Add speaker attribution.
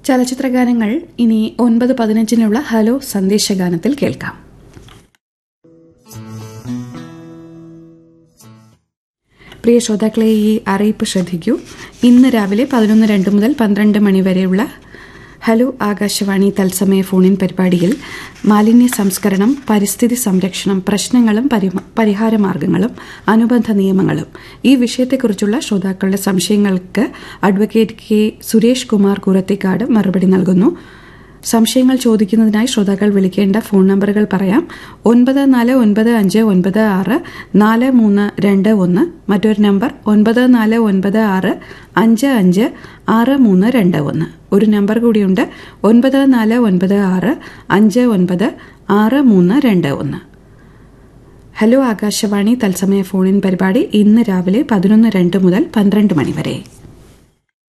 Speaker 1: ചലച്ചിത്രഗാനങ്ങൾ ഇനി ഒൻപത് പതിനഞ്ചിനുള്ള ഹലോ സന്ദേശഗാനത്തിൽ കേൾക്കാം പ്രിയ ശ്രോതാക്കളെ ഈ അറിയിപ്പ് ശ്രദ്ധിക്കൂ ഇന്ന് രാവിലെ പതിനൊന്ന് രണ്ട് മുതൽ പന്ത്രണ്ട് മണി വരെയുള്ള ഹലോ ആകാശവാണി തത്സമയ ഫോണിൻ പരിപാടിയിൽ മാലിന്യ സംസ്കരണം പരിസ്ഥിതി സംരക്ഷണം പ്രശ്നങ്ങളും പരിമ- പരിഹാരമാർഗങ്ങളും അനുബന്ധ നിയമങ്ങളും ഈ വിഷയത്തെക്കുറിച്ചുള്ള ശ്രോതാക്കളുടെ സംശയങ്ങൾക്ക് അഡ്വക്കേറ്റ് കെ സുരേഷ് കുമാർ കുറത്തിക്കാട് മറുപടി നൽകുന്നു സംശയങ്ങൾ ചോദിക്കുന്നതിനായി ശ്രോതാക്കൾ വിളിക്കേണ്ട ഫോൺ നമ്പറുകൾ പറയാം ഒൻപത് നാല് ഒൻപത് അഞ്ച് ഒൻപത് ആറ് നാല് മൂന്ന് രണ്ട് ഒന്ന് മറ്റൊരു നമ്പർ ഒൻപത് നാല് ഒൻപത് ആറ് അഞ്ച് അഞ്ച് ആറ് മൂന്ന് രണ്ട് ഒന്ന് ഒരു നമ്പർ കൂടിയുണ്ട് ഒൻപത് നാല് ഒൻപത് ആറ് അഞ്ച് ഒൻപത് ആറ് മൂന്ന് രണ്ട് ഒന്ന് ഹലോ ആകാശവാണി തത്സമയ ഫോണിൻ പരിപാടി ഇന്ന് രാവിലെ പതിനൊന്ന് രണ്ട് മുതൽ പന്ത്രണ്ട് മണി വരെ